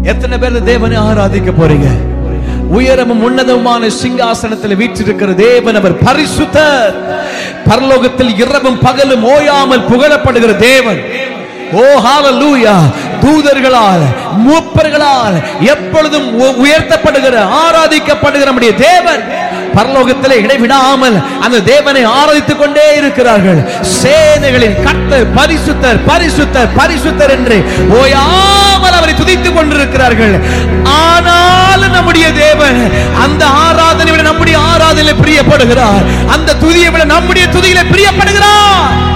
எத்தனை பேர் இந்த தேவனை ஆராதிக்க போறீங்க உயரமும் உன்னதமான சிங்காசனத்தில் வீற்றிருக்கிற தேவன் அவர் பரிசுத்தர் பரலோகத்தில் இரவும் பகலும் ஓயாமல் புகழப்படுகிற தேவன் ஓ ஹalleluya தூதர்களால் மூப்பர்களால் எப்பொழுதும் உ- உயர்த்தப்படுகிற ஆராதிக்கப்படுகிற நம்முடைய தேவன் பரலோகத்திலே இடைவிடாமல் அந்த தேவனை ஆராதித்துக் கொண்டே இருக்கிறார்கள் சேனைகளின் கர்த்தர் பரிசுத்தர் பரிசுத்தர் பரிசுத்தர் என்று ஓயாமல் அவரை துதித்துக் கொண்டிருக்கிறார்கள் ஆனாலும் நம்முடைய தேவன் அந்த ஆராதனை விட நம்முடைய ஆராதனை பிரியப்படுகிறார் அந்த துதியை விட நம்முடைய துதியில பிரியப்படுகிறார்